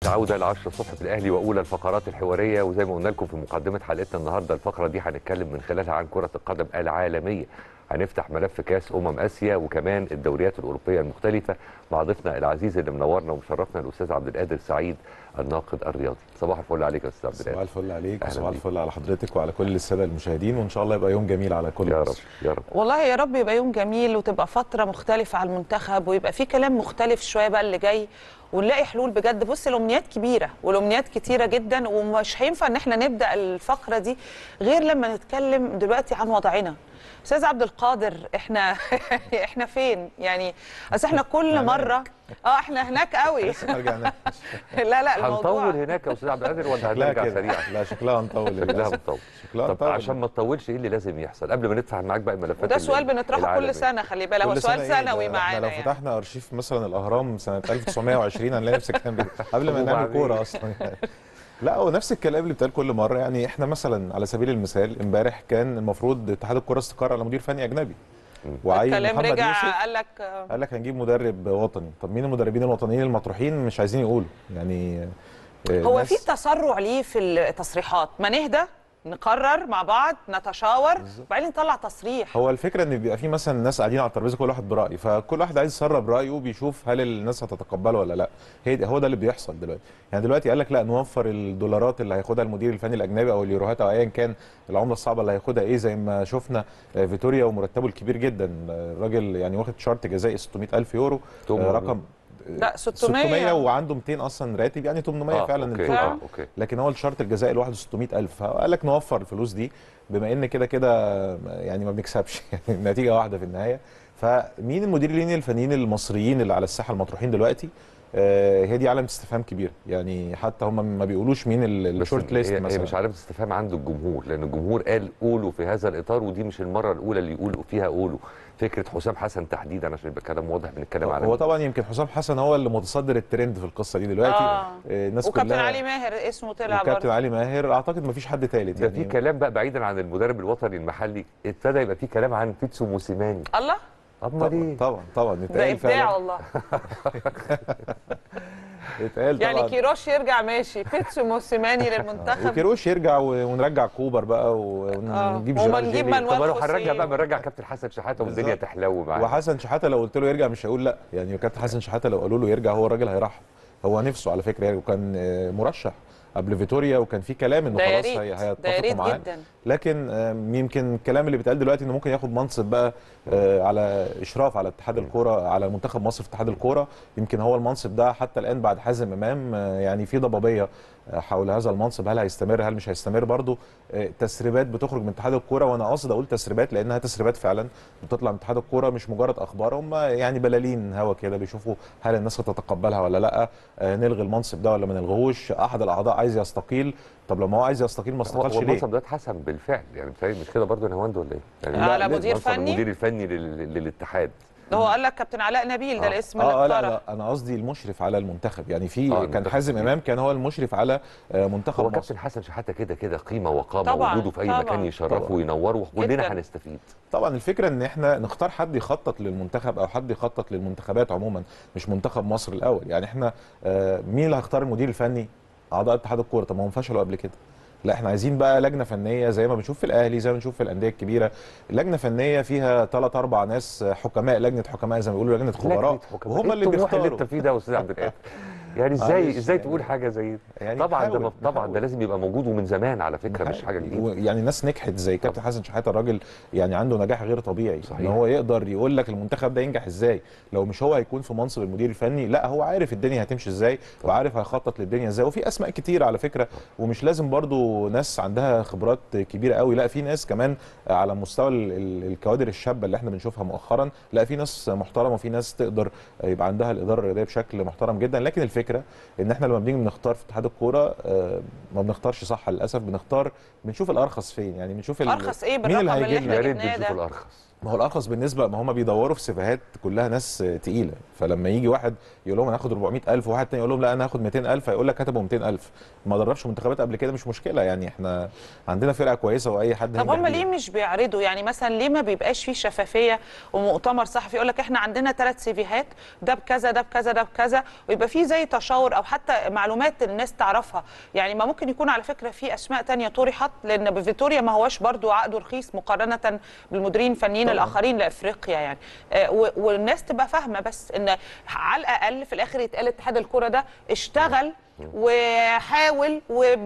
عودة إلى 10 الصبح في الأهلي وأولى الفقرات الحوارية وزي ما قلنا لكم في مقدمة حلقتنا النهاردة الفقرة دي هنتكلم من خلالها عن كرة القدم العالمية هنفتح ملف كاس أمم آسيا وكمان الدوريات الأوروبية المختلفة مع ضيفنا العزيز اللي منورنا ومشرفنا الأستاذ عبد القادر سعيد الناقد الرياضي صباح الفل عليك يا أستاذ عبد صباح القادر الفل عليك أهلا وصباح بيك. الفل على حضرتك وعلى كل الساده المشاهدين وان شاء الله يبقى يوم جميل على كل يا رب مصر. يا رب والله يا رب يبقى يوم جميل وتبقى فترة مختلفة على المنتخب ويبقى في كلام مختلف شوية بقى اللي جاي ونلاقي حلول بجد بص الأمنيات كبيرة والأمنيات كتيرة جدا ومش هينفع إن احنا نبدأ الفقرة دي غير لما نتكلم دلوقتي عن وضعنا استاذ عبد القادر احنا احنا فين يعني اصل احنا كل هناك. مره اه احنا هناك قوي لسه ما رجعناش لا لا الموضوع هنطول هناك يا أستاذ عبد القادر ولا شكلها هنرجع كده سريعا؟ لا شكلها هنطول شكلها للأسف. مطول شكلها طب هنطول. عشان ما تطولش ايه اللي لازم يحصل قبل ما ندفع معاك باقي الملفات وده ال- سؤال بنطرحه العالمية. كل سنه خلي بالك هو كل سؤال سنة إيه؟ سنوي ده معانا احنا لو يعني فتحنا ارشيف مثلا الاهرام سنه 1920 هنلاقي نفس الكلام بي- قبل ما نعمل وبعدين؟ كوره اصلا يعني. لا هو نفس الكلام اللي بيتقال كل مره يعني احنا مثلا على سبيل المثال امبارح كان المفروض اتحاد الكره استقر على مدير فني اجنبي وعين الكلام محمد رجع يوسف قال لك آه، قال لك هنجيب مدرب وطني طب مين المدربين الوطنيين المطروحين مش عايزين يقولوا يعني آه، هو ناس- في تسرع ليه في التصريحات ما نهدى نقرر مع بعض نتشاور وبعدين نطلع تصريح هو الفكره ان بيبقى في مثلا ناس قاعدين على الترابيزه كل واحد براي فكل واحد عايز يسرب رايه وبيشوف هل الناس هتتقبله ولا لا هي دي- هو ده اللي بيحصل دلوقتي يعني دلوقتي قال لك لا نوفر الدولارات اللي هياخدها المدير الفني الاجنبي او اليوروهات او ايا كان العمله الصعبه اللي هياخدها ايه زي ما شفنا آه، فيتوريا ومرتبه الكبير جدا آه، الراجل يعني واخد شرط جزائي 600 الف يورو توم آه، رقم لا 600 600 وعنده 200 اصلا راتب يعني 800 آه، فعلا أوكي. الفوق آه، أوكي. لكن هو الشرط الجزائي لوحده 600000 فقال لك نوفر الفلوس دي بما ان كده كده يعني ما بنكسبش يعني النتيجه واحده في النهايه فمين المديرين الفنيين المصريين اللي على الساحه المطروحين دلوقتي آه، هي دي علامه استفهام كبيره يعني حتى هم ما بيقولوش مين ال- بس الشورت ليست هي, هي مثلا مش علامه استفهام عند الجمهور لان الجمهور قال قولوا في هذا الاطار ودي مش المره الاولى اللي يقولوا فيها قولوا فكره حسام حسن تحديدا عشان يبقى كلام واضح بنتكلم على هو مين. طبعا يمكن حسام حسن هو اللي متصدر الترند في القصه دي دلوقتي آه. آه، الناس وكابتن كلها علي ماهر اسمه طلع وكابتن برضه علي ماهر اعتقد ما فيش حد ثالث ده في كلام بقى بعيدا عن المدرب الوطني المحلي ابتدى يبقى في كلام عن بيتسو موسيماني الله امال طبعا ايه طبعا طبعا ده اتقال ابداع فعلا والله اتقال يعني طبعا كيروش يرجع ماشي بيتسو موسيماني للمنتخب وكيروش يرجع و- ونرجع كوبر بقى و- آه. ونجيب وما جيرار نجيب جيلي. مانويل طب لو خوسيه هنرجع بقى و- بنرجع كابتن حسن شحاته والدنيا بالظبط. تحلو معاه وحسن شحاته لو قلت له يرجع مش هيقول لا يعني كابتن حسن شحاته لو قالوا له يرجع هو الراجل هيرحب هو نفسه على فكره يعني وكان آه، مرشح قبل فيتوريا وكان في كلام انه ده يا خلاص ريت هي- ده يا هيتفقوا ريت معاه جدا لكن آم، يمكن الكلام اللي بيتقال دلوقتي انه ممكن ياخد منصب بقى آه، على اشراف على اتحاد الكوره على منتخب مصر في اتحاد الكوره يمكن هو المنصب ده حتى الان بعد حازم امام آه، يعني في ضبابيه آه، حول هذا المنصب هل هيستمر هل مش هيستمر برضه آه، تسريبات بتخرج من اتحاد الكوره وانا قاصد اقول تسريبات لانها تسريبات فعلا بتطلع من اتحاد الكوره مش مجرد اخبار هم يعني بلالين هوا كده بيشوفوا هل الناس هتتقبلها ولا لا آه، نلغي المنصب ده ولا ما نلغوش احد الاعضاء عايز يستقيل طب لما هو عايز يستقيل ما هو استقالش هو ليه المنصب ده اتحسن بالفعل يعني بتهيألي مش كده برضه نهاوند ولا ايه؟ يعني على لا، مدير منصب فني؟ المدير الفني لل- للاتحاد ده هو قال لك كابتن علاء نبيل ده آه. الاسم اه اللي لا اتطرح لا انا قصدي المشرف على المنتخب يعني في آه، كان المنتخب حازم كبير. امام كان هو المشرف على آه، منتخب هو مصر كابتن حسن شحاته كده كده قيمه وقامه طبعاً، وجوده في اي طبعاً. مكان يشرفه طبعاً. وينوره وكلنا جداً. هنستفيد طبعا الفكره ان احنا نختار حد يخطط للمنتخب او حد يخطط للمنتخبات عموما مش منتخب مصر الاول يعني احنا آه، مين اللي هيختار المدير الفني اعضاء اتحاد الكوره طب ما هم فشلوا قبل كده لا احنا عايزين بقى لجنه فنيه زي ما بنشوف في الاهلي زي ما بنشوف في الانديه الكبيره لجنه فنيه فيها ثلاث اربع ناس حكماء لجنه حكماء زي ما بيقولوا لجنه خبراء لجنة حكماء. وهم إيه اللي الطموح اللي بيختاروا انت فيه ده يا استاذ عبد القادر يعني ازاي معلش ازاي يعني. تقول حاجه زي دي يعني طبعا ده نحاول- مف- طبعا ده نحاول. لازم يبقى موجود ومن زمان على فكره مش حاجه جديده يعني ناس نجحت زي كابتن حسن شحاته الراجل يعني عنده نجاح غير طبيعي صحيح. ان هو يقدر يقول لك المنتخب ده ينجح ازاي لو مش هو هيكون في منصب المدير الفني لا هو عارف الدنيا هتمشي ازاي وعارف هيخطط للدنيا ازاي وفي اسماء كتير على فكره ومش لازم برضو ناس عندها خبرات كبيره قوي لا في ناس كمان على مستوى ال- ال- الكوادر الشابه اللي احنا بنشوفها مؤخرا لا في ناس محترمه وفي ناس تقدر يبقى عندها الاداره الرياضيه بشكل محترم جدا لكن الفكره ان احنا لما بنيجي بنختار في اتحاد الكوره آه، ما بنختارش صح للاسف بنختار بنشوف الارخص فين يعني بنشوف ال- ارخص ايه مين اللي بالرقم اللي هيجي لنا احنا يا ريت جبناه بنشوف ده الارخص ما هو الارخص بالنسبه ما هم بيدوروا في سيفيهات كلها ناس تقيله فلما يجي واحد يقول لهم انا هاخد 400000 وواحد تاني يقول لهم لا انا هاخد 200000 هيقول لك هاتوا 200000 ما دربش منتخبات قبل كده مش مشكله يعني احنا عندنا فرقه كويسه واي حد طب هينجح هم بيها. ليه مش بيعرضوا يعني مثلا ليه ما بيبقاش فيه شفافيه ومؤتمر صحفي يقول لك احنا عندنا ثلاث سيفيهات ده بكذا ده بكذا ده بكذا ويبقى فيه زي تشاور او حتى معلومات الناس تعرفها يعني ما ممكن يكون على فكره في اسماء تانية طرحت لان بفيتوريا ما هوش برضو عقده رخيص مقارنه بالمديرين الفنيين طبعاً. الاخرين لافريقيا يعني آه، و- والناس تبقى فاهمه بس ان على الاقل في الاخر يتقال اتحاد الكره ده اشتغل وحاول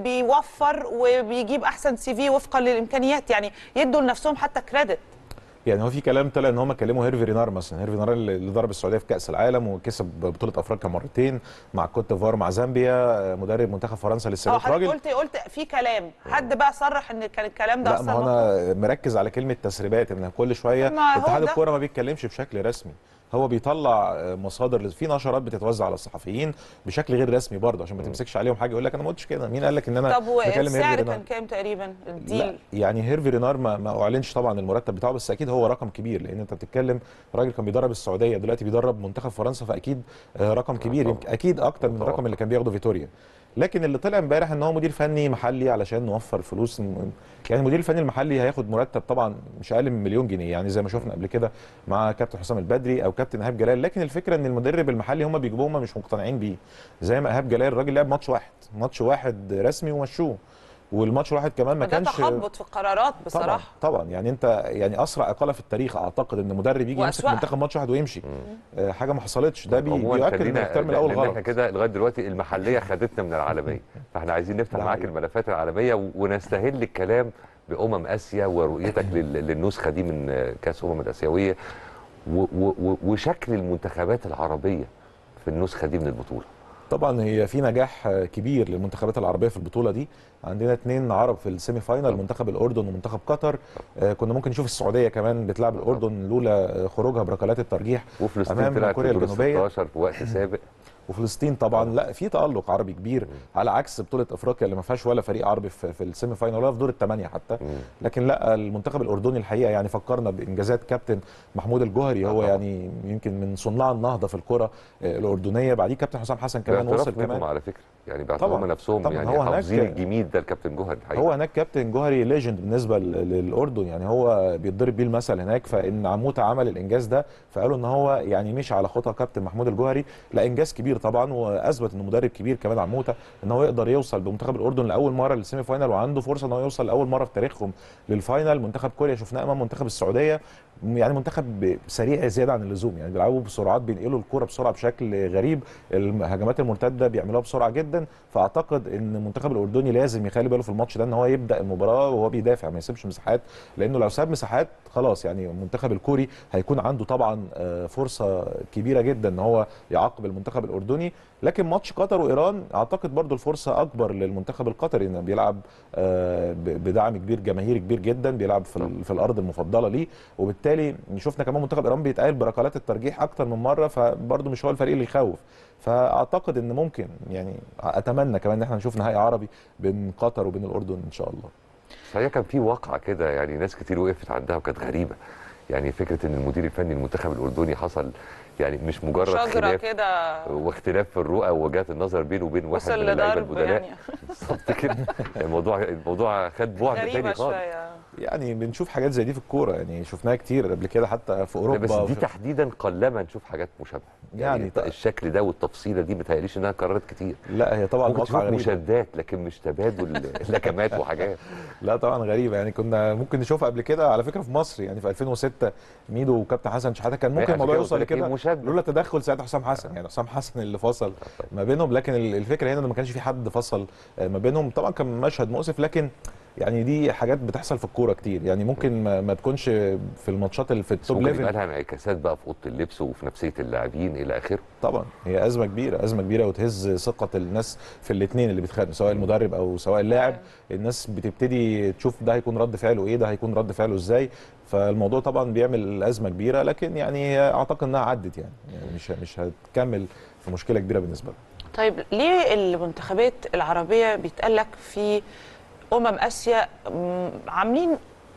وبيوفر وبيجيب احسن سي في وفقا للامكانيات يعني يدوا لنفسهم حتى كريدت يعني هو في كلام طلع ان هم كلموا هيرفي رينار مثلا هيرفي رينار اللي ضرب السعوديه في كاس العالم وكسب بطوله افريقيا مرتين مع كوت ديفوار مع زامبيا مدرب منتخب فرنسا اه للسباق حضرتك راجل قلت قلت في كلام حد بقى صرح ان كان الكلام ده لا ما هو مطلوب؟ انا مركز على كلمه تسريبات ان كل شويه ما هو اتحاد ده. الكوره ما بيتكلمش بشكل رسمي هو بيطلع مصادر في نشرات بتتوزع على الصحفيين بشكل غير رسمي برضه عشان ما تمسكش عليهم حاجه يقول لك انا ما قلتش كده مين قال لك ان انا طب بكلم هيرفي والسعر رينار؟ كان كام تقريبا لا الديل يعني هيرفي رينار ما, ما اعلنش طبعا المرتب بتاعه بس اكيد هو رقم كبير لان انت بتتكلم راجل كان بيدرب السعوديه دلوقتي بيدرب منتخب فرنسا فاكيد آه، رقم كبير طبعاً. يمكن اكيد اكتر من طبعاً. الرقم اللي كان بياخده فيتوريا لكن اللي طلع امبارح ان هو مدير فني محلي علشان نوفر فلوس م- يعني المدير الفني المحلي هياخد مرتب طبعا مش اقل من مليون جنيه يعني زي ما شفنا قبل كده مع كابتن حسام البدري او كابتن ايهاب جلال لكن الفكره ان المدرب المحلي هم بيجيبوه هم مش مقتنعين بيه زي ما ايهاب جلال الراجل لعب ماتش واحد ماتش واحد رسمي ومشوه والماتش الواحد كمان ما ده كانش تخبط في القرارات طبعا بصراحه طبعا يعني انت يعني اسرع اقاله في التاريخ اعتقد ان مدرب يجي يمسك وأسوأها. منتخب ماتش واحد ويمشي آه حاجه ما حصلتش ده بي عموماً بيؤكد ان خلينا- الترم الاول لأن غلط احنا كده لغايه دلوقتي المحليه خدتنا من العالميه فاحنا عايزين نفتح ده معاك حقيقي. الملفات العالميه و- ونستهل الكلام بامم اسيا ورؤيتك لل- للنسخه دي من كاس امم الاسيويه و- و- و- وشكل المنتخبات العربيه في النسخه دي من البطوله طبعا هي في نجاح آه، كبير للمنتخبات العربيه في البطوله دي عندنا اثنين عرب في السيمي فاينال منتخب الاردن ومنتخب قطر آه كنا ممكن نشوف السعوديه كمان بتلعب الاردن لولا آه، خروجها بركلات الترجيح وفلسطين أمام طلعت كوريا في دور الجنوبية. 16 في وقت سابق وفلسطين طبعا لا في تالق عربي كبير على عكس بطوله افريقيا اللي ما فيهاش ولا فريق عربي في, في السيمي فاينال ولا في دور الثمانيه حتى لكن لا المنتخب الاردني الحقيقه يعني فكرنا بانجازات كابتن محمود الجوهري هو طبعاً. يعني يمكن من صناع النهضه في الكره آه، الاردنيه بعديه كابتن حسام حسن كمان باعتراف وصل منهم كمان على فكره يعني باعتراف طبعاً. من نفسهم طبعاً. يعني هو هناك- حافظين الجميل ده الكابتن جوهر الحقيقه هو هناك كابتن جوهري ليجند بالنسبه ل- للاردن يعني هو بيتضرب بيه المثل هناك فان عموته عمل الانجاز ده فقالوا ان هو يعني مش على خطى كابتن محمود الجوهري لا انجاز كبير طبعا واثبت انه مدرب كبير كمان عموته ان هو يقدر يوصل بمنتخب الاردن لاول مره للسيمي فاينال وعنده فرصه ان هو يوصل لاول مره في تاريخهم للفاينال منتخب كوريا شفناه امام منتخب السعوديه يعني منتخب سريع زياده عن اللزوم يعني بيلعبوا بسرعات بينقلوا الكره بسرعه بشكل غريب الهجمات المرتده بيعملوها بسرعه جدا فاعتقد ان المنتخب الاردني لازم يخلي باله في الماتش ده ان هو يبدا المباراه وهو بيدافع ما يسيبش مساحات لانه لو ساب مساحات خلاص يعني المنتخب الكوري هيكون عنده طبعا آه، فرصه كبيره جدا ان هو يعاقب المنتخب الاردني لكن ماتش قطر وايران اعتقد برضو الفرصه اكبر للمنتخب القطري انه بيلعب آه، ب- بدعم كبير جماهيري كبير جدا بيلعب في, ال- في الارض المفضله ليه وبالتالي شفنا كمان منتخب ايران بيتقال بركلات الترجيح اكتر من مره فبرضو مش هو الفريق اللي يخوف فاعتقد ان ممكن يعني اتمنى كمان ان احنا نشوف نهائي عربي بين قطر وبين الاردن ان شاء الله صحيح كان في واقعه كده يعني ناس كتير وقفت عندها وكانت غريبه يعني فكره ان المدير الفني المنتخب الاردني حصل يعني مش مجرد شجره خلاف كده واختلاف في الرؤى ووجهات النظر بينه وبين واحد وصل من اللعيبه لضرب البدلاء يعني بالظبط كده الموضوع الموضوع خد بعد غريبه تاني خالص شويه يعني بنشوف حاجات زي دي في الكوره يعني شفناها كتير قبل كده حتى في لا اوروبا بس دي وفي- تحديدا قلما نشوف حاجات مشابهه يعني, يعني يعني الشكل ده والتفصيله دي متهيأليش انها قررت كتير لا هي طبعا ممكن واقعه تشوف غريبه مشادات لكن مش تبادل لكمات وحاجات لا طبعا غريبه يعني كنا ممكن نشوفها قبل كده على فكره في مصر يعني في 2006 ميدو وكابتن حسن شحاته كان ممكن عشان الموضوع كده يوصل قلت لك إيه لكده مشادة. لولا تدخل ساعتها حسام حسن يعني حسام حسن اللي فصل ما بينهم لكن ال- الفكره هنا ان ما كانش في حد فصل آه، ما بينهم طبعا كان مشهد مؤسف لكن يعني دي حاجات بتحصل في الكوره كتير يعني ممكن ما, ما تكونش في الماتشات اللي في بس التوب ممكن يبقى ليفل لها انعكاسات بقى في اوضه اللبس وفي نفسيه اللاعبين الى اخره طبعا هي ازمه كبيره ازمه كبيره وتهز ثقه الناس في الاثنين اللي بيتخانقوا سواء المدرب او سواء اللاعب الناس بتبتدي تشوف ده هيكون رد فعله ايه ده هيكون رد فعله ازاي فالموضوع طبعا بيعمل ازمه كبيره لكن يعني هي اعتقد انها عدت يعني, يعني مش مش هتكمل في مشكله كبيره بالنسبه لها طيب ليه المنتخبات العربيه بيتقال لك في امم اسيا م- عاملين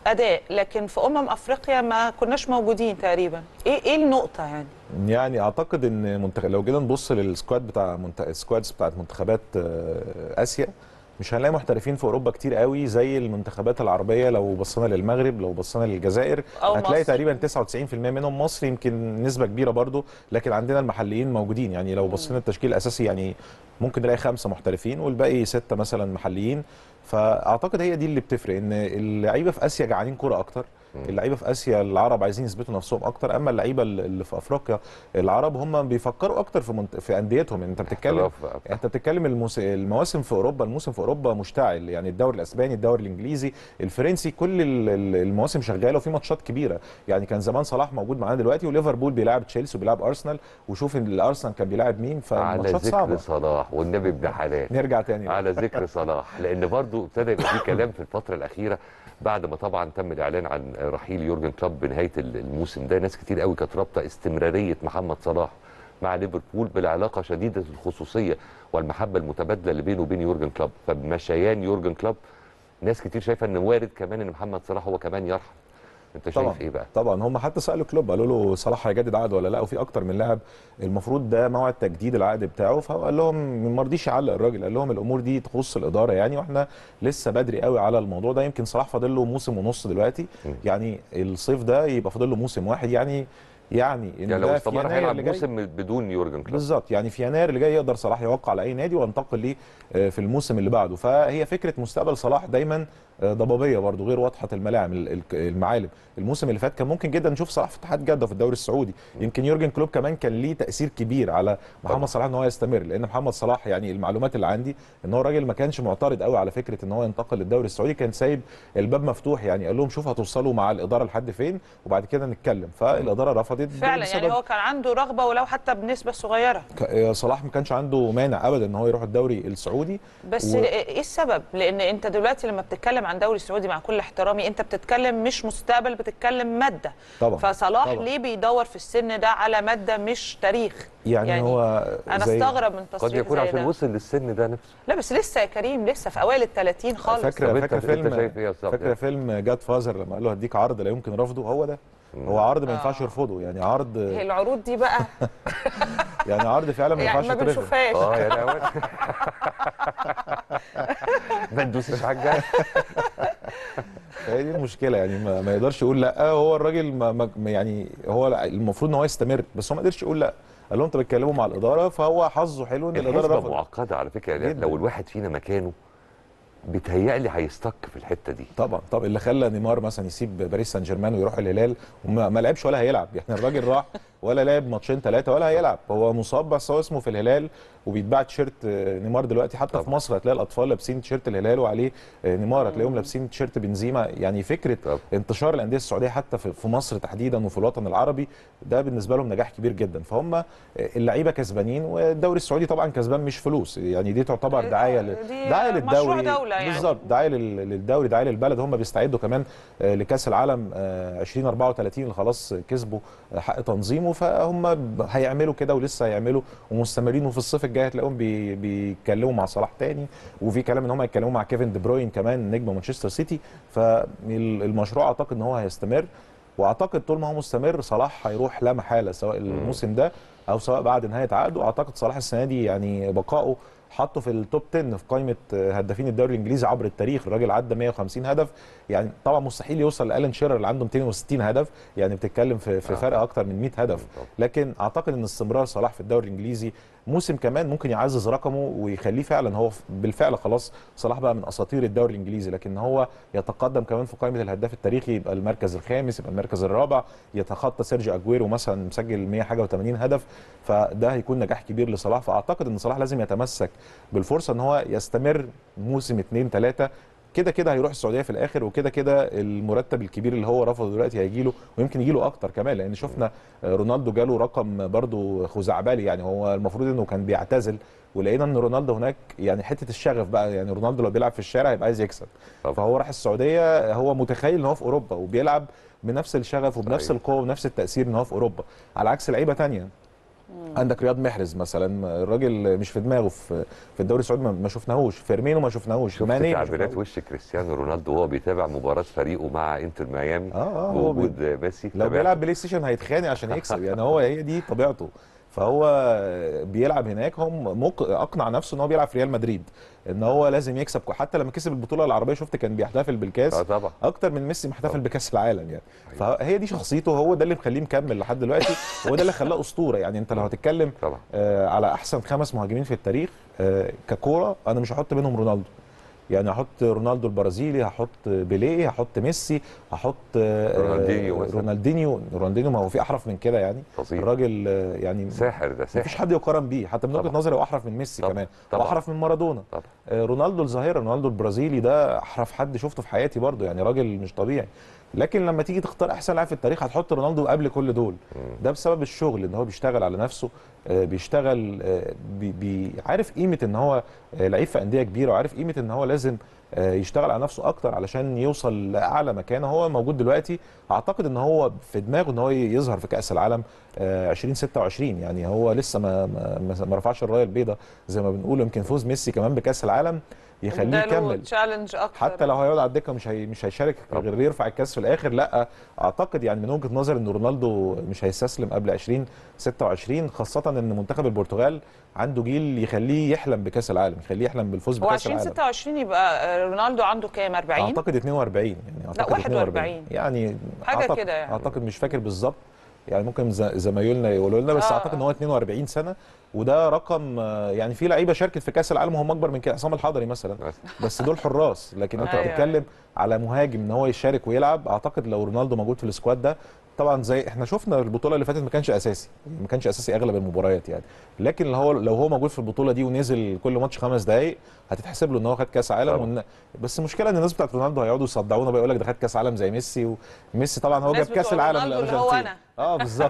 اداء لكن في امم افريقيا ما كناش موجودين تقريبا ايه ايه النقطه يعني يعني اعتقد ان منتخب لو جينا نبص للسكواد بتاع منت... السكوادز بتاعت منتخبات آه، اسيا مش هنلاقي محترفين في اوروبا كتير قوي زي المنتخبات العربيه لو بصينا للمغرب لو بصينا للجزائر أو هتلاقي مصر. تقريبا 99% منهم مصر يمكن نسبه كبيره برضو لكن عندنا المحليين موجودين يعني لو بصينا التشكيل الاساسي يعني ممكن نلاقي خمسه محترفين والباقي سته مثلا محليين فاعتقد هي دي اللي بتفرق ان اللعيبه في اسيا جعانين كوره اكتر اللعيبه في اسيا العرب عايزين يثبتوا نفسهم اكتر اما اللعيبه اللي في افريقيا العرب هم بيفكروا اكتر في منت... في انديتهم انت بتتكلم احتراف. انت بتتكلم الموس... المواسم في اوروبا الموسم في اوروبا مشتعل يعني الدوري الاسباني الدوري الانجليزي الفرنسي كل ال- ال- المواسم شغاله وفي ماتشات كبيره يعني كان زمان صلاح موجود معانا دلوقتي وليفربول بيلعب تشيلسي وبيلعب ارسنال وشوف ان الارسنال كان بيلعب مين على فماتشات ذكر صعبه صلاح والنبي ابن حلال نرجع تاني على ذكر صلاح لان برضو ابتدى يبقى في كلام في الفتره الاخيره بعد ما طبعا تم الاعلان عن رحيل يورجن كلوب بنهايه الموسم ده ناس كتير قوي كانت رابطه استمراريه محمد صلاح مع ليفربول بالعلاقه شديده الخصوصيه والمحبه المتبادله اللي بينه وبين يورجن كلوب فبمشيان يورجن كلوب ناس كتير شايفه ان وارد كمان ان محمد صلاح هو كمان يرحل انت شايف طبعا ايه بقى؟ طبعا هم حتى سالوا كلوب قالوا له صلاح هيجدد عقده ولا لا وفي اكتر من لاعب المفروض ده موعد تجديد العقد بتاعه فهو قال لهم ما رضيش يعلق الراجل قال لهم الامور دي تخص الاداره يعني واحنا لسه بدري قوي على الموضوع ده يمكن صلاح فاضل له موسم ونص دلوقتي يعني الصيف ده يبقى فاضل له موسم واحد يعني يعني ان يعني لو ده في استمر يناير هيلعب اللي جاي- موسم بدون يورجن كلوب بالظبط يعني في يناير اللي جاي يقدر صلاح يوقع على اي نادي وينتقل ليه آه، في الموسم اللي بعده فهي فكره مستقبل صلاح دايما آه، ضبابيه برضو غير واضحه الملاعب ال- ال- المعالم الموسم اللي فات كان ممكن جدا نشوف صلاح في اتحاد جده في الدوري السعودي يمكن يورجن كلوب كمان كان ليه تاثير كبير على طبعا. محمد صلاح ان هو يستمر لان محمد صلاح يعني المعلومات اللي عندي ان هو راجل ما كانش معترض قوي على فكره ان هو ينتقل للدوري السعودي كان سايب الباب مفتوح يعني قال لهم شوف هتوصلوا مع الاداره لحد فين وبعد كده نتكلم فالاداره رفضت فعلا يعني بسبب- هو كان عنده رغبه ولو حتى بنسبه صغيره ك- صلاح ما كانش عنده مانع ابدا ان هو يروح الدوري السعودي بس و- ايه السبب لان انت دلوقتي لما بتتكلم عن دوري السعودي مع كل احترامي انت بتتكلم مش مستقبل بتتكلم ماده طبعا فصلاح طبعا. ليه بيدور في السن ده على ماده مش تاريخ يعني, يعني هو انا زي- استغرب من قد تصريح يكون زي عشان ده وصل للسن ده نفسه لا بس لسه يا كريم لسه في اوائل ال 30 خالص فاكره طب فاكره أنت- فيلم أنت شايف إيه يا أستاذ عبد فاكره العزيز؟ فيلم جاد فازر لما قال له هديك عرض لا يمكن رفضه هو ده هو عرض ما ينفعش آه. يرفضه يعني عرض هي العروض دي بقى يعني عرض فعلا ما يعني ينفعش ما يترفض بنشوفهاش اه يعني أول ما تدوسش على الجرح فهي دي المشكله يعني ما, ما يقدرش يقول لا هو الراجل ما ما يعني هو المفروض ان هو يستمر بس هو ما قدرش يقول لا قال لهم انتوا بتتكلموا مع الاداره فهو حظه حلو ان الاداره الحسبه رفضت معقده على فكره يعني جداً. لو الواحد فينا مكانه بيتهيألي هيستك في الحته دي طبعا طب اللي خلى نيمار مثلا يسيب باريس سان جيرمان ويروح الهلال وما ما لعبش ولا هيلعب يعني الراجل راح ولا لعب ماتشين ثلاثه ولا هيلعب هو مصاب بس هو اسمه في الهلال وبيتباع تيشيرت آه، نيمار دلوقتي حتى طبعا. في مصر هتلاقي الاطفال لابسين تيشيرت الهلال وعليه آه، نيمار هتلاقيهم لابسين تيشيرت بنزيما يعني فكره طبعا. انتشار الانديه السعوديه حتى في في مصر تحديدا وفي الوطن العربي ده بالنسبه لهم نجاح كبير جدا فهم آه، اللعيبه كسبانين والدوري السعودي طبعا كسبان مش فلوس يعني دي تعتبر دعايه ل- دي دعايه مشروع للدوري دولة يعني. بالظبط دعايه لل- للدوري دعايه للبلد هم بيستعدوا كمان آه، لكاس العالم آه، 2034 اللي خلاص كسبوا آه، حق تنظيمه فهم ب- هيعملوا كده ولسه هيعملوا ومستمرين وفي الصيف الجاي هتلاقيهم بي- بيتكلموا مع صلاح تاني وفي كلام ان هم هيتكلموا مع كيفن دي بروين كمان نجم مانشستر سيتي فالمشروع اعتقد ان هو هيستمر واعتقد طول ما هو مستمر صلاح هيروح لا محاله سواء الموسم ده او سواء بعد نهايه عقده اعتقد صلاح السنه دي يعني بقائه حطه في التوب 10 في قائمه هدافين الدوري الانجليزي عبر التاريخ الراجل عدى 150 هدف يعني طبعا مستحيل يوصل لالن شيرر اللي عنده 260 هدف يعني بتتكلم في في آه. فرق اكتر من 100 هدف طبعا. لكن اعتقد ان استمرار صلاح في الدوري الانجليزي موسم كمان ممكن يعزز رقمه ويخليه فعلا هو بالفعل خلاص صلاح بقى من اساطير الدوري الانجليزي لكن هو يتقدم كمان في قائمه الهداف التاريخي يبقى المركز الخامس يبقى المركز الرابع يتخطى سيرجي اجويرو مثلا مسجل 100 حاجه و80 هدف فده هيكون نجاح كبير لصلاح فاعتقد ان صلاح لازم يتمسك بالفرصه ان هو يستمر موسم اثنين ثلاثه كده كده هيروح السعوديه في الاخر وكده كده المرتب الكبير اللي هو رفضه دلوقتي هيجي له ويمكن يجي له اكتر كمان لان شفنا رونالدو جاله رقم برضو خزعبلي يعني هو المفروض انه كان بيعتزل ولقينا ان رونالدو هناك يعني حته الشغف بقى يعني رونالدو لو بيلعب في الشارع هيبقى عايز يكسب طبعا. فهو راح السعوديه هو متخيل ان هو في اوروبا وبيلعب بنفس الشغف وبنفس صحيح. القوه ونفس التاثير ان هو في اوروبا على عكس لعيبه تانية عندك رياض محرز مثلا الراجل مش في دماغه في في الدوري السعودي ما- ما شفناهوش فيرمينو ما شفناهوش شفت ماني ما تعبيرات شفناهوش. وش كريستيانو رونالدو وهو بيتابع مباراه فريقه مع انتر ميامي اه اه هو بي- بوجود ميسي لو تابعت؟ بيلعب بلاي ستيشن هيتخانق عشان يكسب يعني هو هي دي طبيعته فهو بيلعب هناك هم مق... اقنع نفسه ان هو بيلعب في ريال مدريد ان هو لازم يكسب حتى لما كسب البطوله العربيه شفت كان بيحتفل بالكاس اه طبعا اكتر من ميسي محتفل بكاس العالم يعني فهي دي شخصيته هو ده اللي مخليه مكمل لحد دلوقتي وهو ده اللي خلاه اسطوره يعني انت لو هتتكلم طبعا آه على احسن خمس مهاجمين في التاريخ آه ككوره انا مش هحط بينهم رونالدو يعني هحط رونالدو البرازيلي هحط بيليه هحط ميسي هحط آه، رونالدينيو مثلا. رونالدينيو رونالدينيو ما هو في احرف من كده يعني فظيع الراجل آه، يعني ساحر ده مفيش ساحر حد يقارن بيه حتى من وجهه طبعا. نظري هو احرف من ميسي طبعا. كمان طبعا. واحرف من مارادونا طبعا آه، رونالدو الظاهره رونالدو البرازيلي ده احرف حد شفته في حياتي برضه يعني راجل مش طبيعي لكن لما تيجي تختار احسن لاعب في التاريخ هتحط رونالدو قبل كل دول ده بسبب الشغل ان هو بيشتغل على نفسه آه، بيشتغل آه، بي بي عارف قيمه ان هو آه، لعيب في انديه كبيره وعارف قيمه ان هو لازم آه، يشتغل على نفسه اكتر علشان يوصل لاعلى مكان هو موجود دلوقتي اعتقد ان هو في دماغه ان هو يظهر في كاس العالم آه، 2026 يعني هو لسه ما ما, ما- ما رفعش الرايه البيضاء زي ما بنقول يمكن فوز ميسي كمان بكاس العالم يخليه يكمل تشالنج اكتر حتى لو هيقعد على الدكه مش هي مش هيشارك طبعا. غير يرفع الكاس في الاخر لا اعتقد يعني من وجهه نظري ان رونالدو مش هيستسلم قبل 2026 خاصه ان منتخب البرتغال عنده جيل يخليه يحلم بكاس العالم يخليه يحلم بالفوز هو بكاس العالم 2026 يبقى رونالدو عنده كام 40 اعتقد 42 يعني اعتقد 41. يعني حاجة أعتقد كده يعني. اعتقد مش فاكر بالظبط يعني ممكن ز- زمايلنا يقولوا لنا بس آه. اعتقد ان هو 42 سنه وده رقم آه، يعني في لعيبه شاركت في كاس العالم وهم اكبر من كده عصام الحضري مثلا بس. بس دول حراس لكن انت أيوة. بتتكلم على مهاجم ان هو يشارك ويلعب اعتقد لو رونالدو موجود في السكواد ده طبعا زي احنا شفنا البطوله اللي فاتت ما كانش اساسي ما كانش اساسي اغلب المباريات يعني لكن لو هو لو هو موجود في البطوله دي ونزل كل ماتش خمس دقائق هتتحسب له ان هو خد كاس عالم طبعا. وإن بس المشكله ان الناس بتاعت رونالدو هيقعدوا يصدعونا بقى يقول لك ده خد كاس عالم زي ميسي وميسي طبعا هو الناس جاب كاس بتوع العالم رونالدو اللي هو للارجنتين أنا. اه بالظبط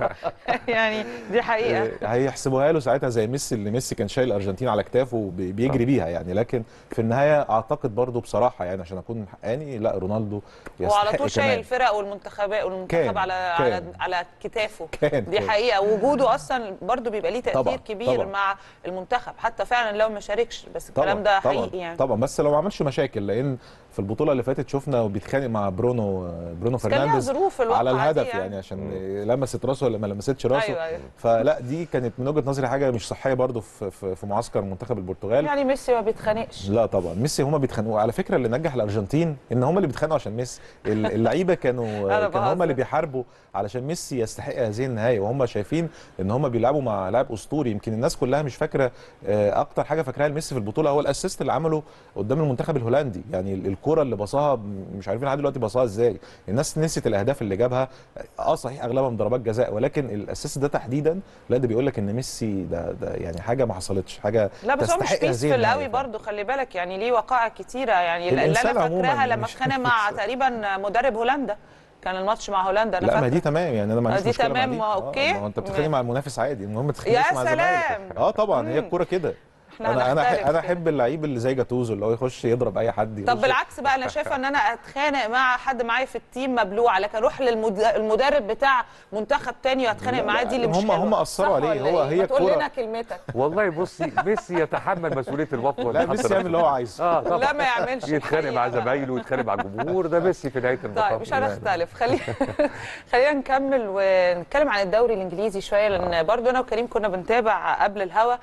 يعني دي حقيقه هيحسبوها له ساعتها زي ميسي اللي ميسي كان شايل الارجنتين على كتافه وبي- بيجري بيها يعني لكن في النهايه اعتقد برضو بصراحه يعني عشان اكون حقاني لا رونالدو هو على يستحق طول شايل كمان. الفرق والمنتخبات والمنتخب كان- على على كان. على كتافه كان- دي كان. حقيقه وجوده اصلا برضو بيبقى ليه تاثير طبعاً، كبير طبعاً. مع المنتخب حتى فعلا لو ما شاركش بس طبعا الكلام ده طبعا حقيقي يعني طبعا بس لو ما عملش مشاكل لان في البطوله اللي فاتت شفنا بيتخانق مع برونو برونو بس كان ليها فرنانديز ظروف الواقعة على دي الهدف يعني. يعني عشان لمست راسه ولا ما لمستش راسه أيوة، أيوة. فلا دي كانت من وجهه نظري حاجه مش صحيه برضو في في, في معسكر منتخب البرتغال يعني ميسي ما بيتخانقش لا طبعا ميسي هما بيتخانقوا على فكره اللي نجح الارجنتين ان هما اللي بيتخانقوا عشان ميسي ال- اللعيبه كانوا أنا كانوا هما بهزر. اللي بيحاربوا علشان ميسي يستحق هذه النهايه وهم شايفين ان هما بيلعبوا مع لاعب اسطوري يمكن الناس كلها مش فاكره آه، اكتر حاجه فاكراها لميسي في البطوله هو الاسيست اللي عمله قدام المنتخب الهولندي يعني ال- الكره اللي بصاها مش عارفين لحد دلوقتي بصاها ازاي الناس نسيت الاهداف اللي جابها اه صحيح اغلبها من ضربات جزاء ولكن الاسيست ده تحديدا لا ده بيقول لك ان ميسي ده, ده يعني حاجه ما حصلتش حاجه لا بس هو مش تستحق هذه بيسفل النهاية قوي فعلا. برضه خلي بالك يعني ليه وقائع كتيره يعني اللي الإنسان انا عموماً فاكراها لما مش- اتخانق مع تقريبا مدرب هولندا كان الماتش مع هولندا انا لا ما فاكره دي تمام يعني انا ما آه، عنديش دي مشكله تمام، مع دي. ما آه، أوكي. ما هو انت بتتخانق مع المنافس عادي المهم ما يا تتخانقش مع زمايلك سلام. اه طبعا هي مم. الكوره كده احنا انا انا هنختلف أح- انا كده. احب اللعيب اللي زي جاتوزو اللي هو يخش يضرب اي حد طب يخش- بالعكس بقى انا شايفه ان انا اتخانق مع حد معايا في التيم مبلوع لكن اروح للمدرب بتاع منتخب تاني واتخانق لا، معاه لا، دي اللي مش هم- حلوة. هم أثروا صح عليه، ولا هو- إيه؟ هي ما تقول الكورة- لنا كلمتك والله بصي ميسي يتحمل مسؤوليه الموقف لا ميسي يعمل اللي هو عايزه اه طبعا لا ما يعملش يتخانق مع الحقيقة بقى. زمايله ويتخانق مع الجمهور ده ميسي في نهايه المطاف طيب مش هنختلف خلينا خلينا نكمل ونتكلم عن الدوري الانجليزي شويه لان برضو انا وكريم كنا بنتابع قبل الهوا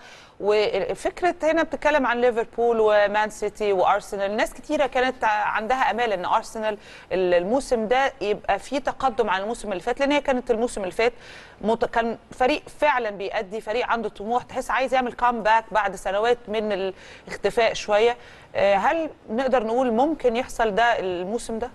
وفكره هنا بتتكلم عن ليفربول ومان سيتي وارسنال ناس كتيره كانت عندها امال ان ارسنال الموسم ده يبقى فيه تقدم عن الموسم اللي فات لان هي كانت الموسم اللي فات مت- كان فريق فعلا بيأدي فريق عنده طموح تحس عايز يعمل كامباك بعد سنوات من الاختفاء شويه آه، هل نقدر نقول ممكن يحصل ده الموسم ده؟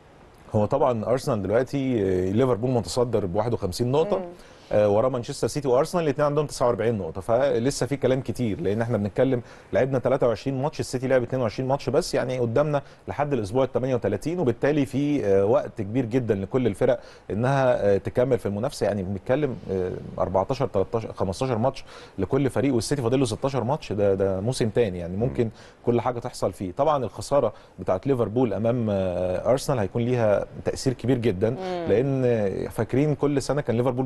هو طبعا ارسنال دلوقتي آه، ليفربول متصدر ب 51 نقطه آه، وراه مانشستر سيتي وارسنال الاثنين عندهم 49 نقطه فلسه في كلام كتير لان احنا بنتكلم لعبنا 23 ماتش السيتي لعب 22 ماتش بس يعني قدامنا لحد الاسبوع ال 38 وبالتالي في آه، وقت كبير جدا لكل الفرق انها آه، تكمل في المنافسه يعني بنتكلم آه، 14 13 15 ماتش لكل فريق والسيتي فاضل له 16 ماتش ده ده موسم تاني يعني ممكن كل حاجه تحصل فيه طبعا الخساره بتاعت ليفربول امام آه، ارسنال هيكون ليها تاثير كبير جدا لان آه، فاكرين كل سنه كان ليفربول بيخسر الدوري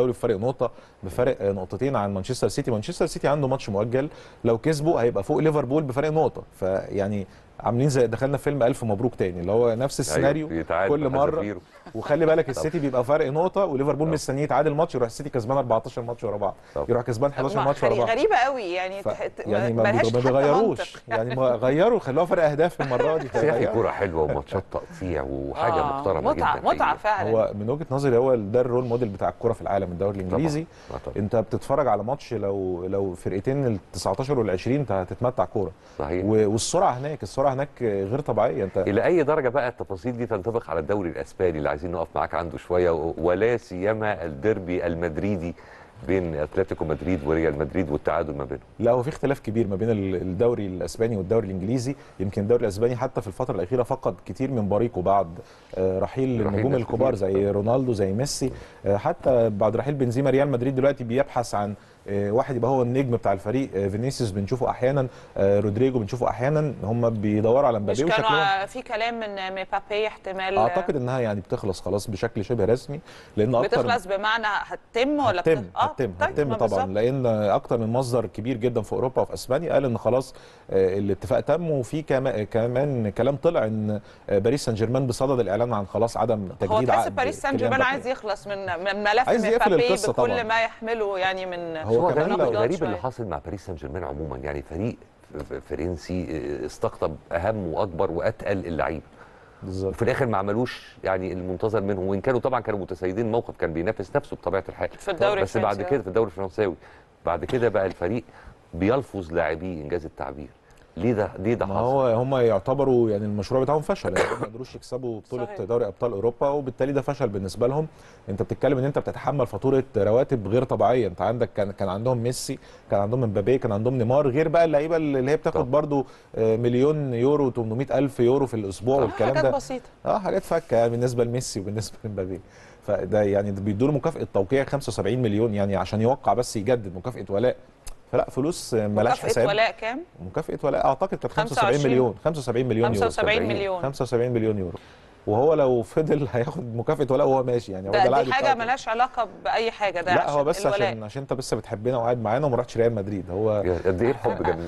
الدوري بفرق نقطه بفرق آه، نقطتين عن مانشستر سيتي مانشستر سيتي عنده ماتش مؤجل لو كسبوا هيبقى فوق ليفربول بفرق نقطه فيعني عاملين زي دخلنا فيلم الف مبروك تاني اللي هو نفس السيناريو أيوة، بيتعادل كل مره بحذافيره. وخلي بالك السيتي بيبقى فرق نقطه وليفربول طب. مستنيه يتعادل ماتش يروح السيتي كسبان 14 ماتش ورا بعض طب. يروح كسبان 11 ما- ماتش ورا غري- بعض غريبه قوي يعني ف... تح- يعني ما, ملهاش بي- ما حتى بيغيروش منطق. يعني ما غيروا خلوها فرق اهداف المره دي بس يا اخي فغيروا. كوره حلوه وماتشات تقطيع وحاجه آه، محترمه متعه جدا متعه فعلا هو من وجهه نظري هو ده الرول موديل بتاع الكوره في العالم الدوري الانجليزي طبعاً. آه، طبعاً. انت بتتفرج على ماتش لو لو فرقتين ال 19 وال 20 انت هتتمتع كوره صحيح و- والسرعه هناك السرعه هناك غير طبيعيه انت الى اي درجه بقى التفاصيل دي تنطبق على الدوري الاسباني اللي عايزين نقف معاك عنده شويه و- ولا سيما الديربي المدريدي بين اتلتيكو مدريد وريال مدريد والتعادل ما بينهم لا هو في اختلاف كبير ما بين ال- الدوري الاسباني والدوري الانجليزي يمكن الدوري الاسباني حتى في الفتره الاخيره فقد كتير من بريقه بعد آه، رحيل رحيل النجوم ناس الكبار كتير. زي رونالدو زي ميسي آه، حتى بعد رحيل بنزيما ريال مدريد دلوقتي بيبحث عن آه، واحد يبقى هو النجم بتاع الفريق آه، فينيسيوس بنشوفه احيانا آه، رودريجو بنشوفه احيانا هم بيدوروا على مش مبابي وشكلهم كانوا في كلام ان مبابي احتمال اعتقد انها يعني بتخلص خلاص بشكل شبه رسمي لان اكتر بتخلص بمعنى هتتم ولا هتتم بت- آه، هتتم طيب، هتتم ما طبعا بالظبط. لان اكتر من مصدر كبير جدا في اوروبا وفي اسبانيا قال ان خلاص آه، الاتفاق تم وفي كما- كمان كلام طلع ان آه، باريس سان جيرمان بصدد الاعلان عن خلاص عدم هو تجديد تحس عقد باريس سان كيليان جيرمان مبابي. عايز يخلص من من ملف عايز يقفل مبابي القصة بكل طبعاً. ما يحمله يعني من هو هو ده كمان لو- الغريب اللي شوية. حاصل مع باريس سان جيرمان عموما يعني فريق ف- فرنسي استقطب اهم واكبر واتقل اللعيبه بالظبط وفي الاخر ما عملوش يعني المنتظر منهم وان كانوا طبعا كانوا متسيدين موقف كان بينافس نفسه بطبيعه الحال في الدوري بس بعد الفرنسي. كده في الدوري الفرنساوي بعد كده بقى الفريق بيلفظ لاعبيه انجاز التعبير ليه ده ليه ده ما حصل هو هم يعتبروا يعني المشروع بتاعهم فشل يعني ما قدروش يكسبوا بطوله صحيح. دوري ابطال اوروبا وبالتالي ده فشل بالنسبه لهم انت بتتكلم ان انت بتتحمل فاتوره رواتب غير طبيعيه انت عندك كان كان عندهم ميسي كان عندهم مبابي كان عندهم نيمار غير بقى اللعيبه اللي هي بتاخد طبعا. برضو آه، مليون يورو 800 الف يورو في الاسبوع آه، والكلام حاجات ده بسيطه اه حاجات فكه يعني بالنسبه لميسي وبالنسبه لمبابي فده يعني بيدوا له مكافاه توقيع 75 مليون يعني عشان يوقع بس يجدد مكافاه ولاء فلا فلوس آه، ملاش مكافأة حساب ولاء كام؟ مكافاه ولاء اعتقد كانت 75 25 مليون 75 مليون يورو 75 مليون 75 مليون يورو وهو لو فضل هياخد مكافاه ولاء وهو ماشي يعني هو ده العقد دي حاجه بتاعته. ملهاش علاقه باي حاجه ده لا هو بس الولاء. عشان عشان انت بس بتحبنا وقاعد معانا وما رحتش ريال مدريد هو يا قد ايه الحب جميل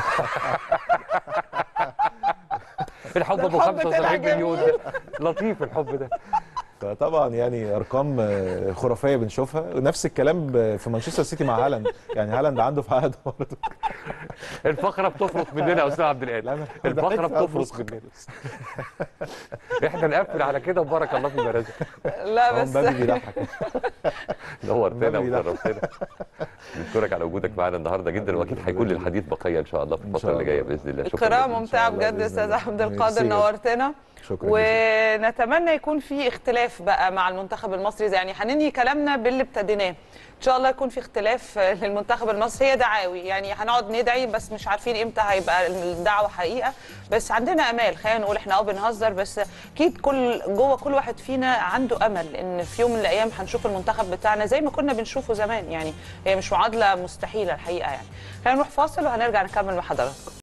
الحب ده ابو الحب طلع 75 مليون ده لطيف الحب ده طبعا يعني ارقام آه، خرافيه بنشوفها ونفس الكلام ب- في مانشستر سيتي مع هالاند يعني هالاند عنده في عقد برضه الفقره بتفرق مننا يا استاذ عبد القادر الفقره بتفرق مننا احنا نقفل على كده وبارك الله في مرازق لا هو بس مبابي بيضحك نورتنا مبابي ده. وشرفتنا نشكرك على وجودك معانا النهارده جدا واكيد هيكون للحديث بقيه ان شاء الله في إن الفتره شاء اللي جايه الله. باذن الله شكرا قراءه جزيلا. ممتعه الله بجد بإذن استاذ الله. عبد ميرسي القادر جدا. نورتنا شكرا جزيلا ونتمنى يكون في اختلاف بقى مع المنتخب المصري يعني هننهي كلامنا باللي ابتديناه ان شاء الله يكون في اختلاف للمنتخب المصري هي دعاوي يعني هنقعد ندعي بس مش عارفين امتى هيبقى الدعوه حقيقه بس عندنا امال خلينا نقول احنا اه بنهزر بس اكيد كل جوه كل واحد فينا عنده امل ان في يوم من الايام هنشوف المنتخب بتاعنا زي ما كنا بنشوفه زمان يعني هي مش معادله مستحيله الحقيقه يعني خلينا نروح فاصل وهنرجع نكمل مع حضراتكم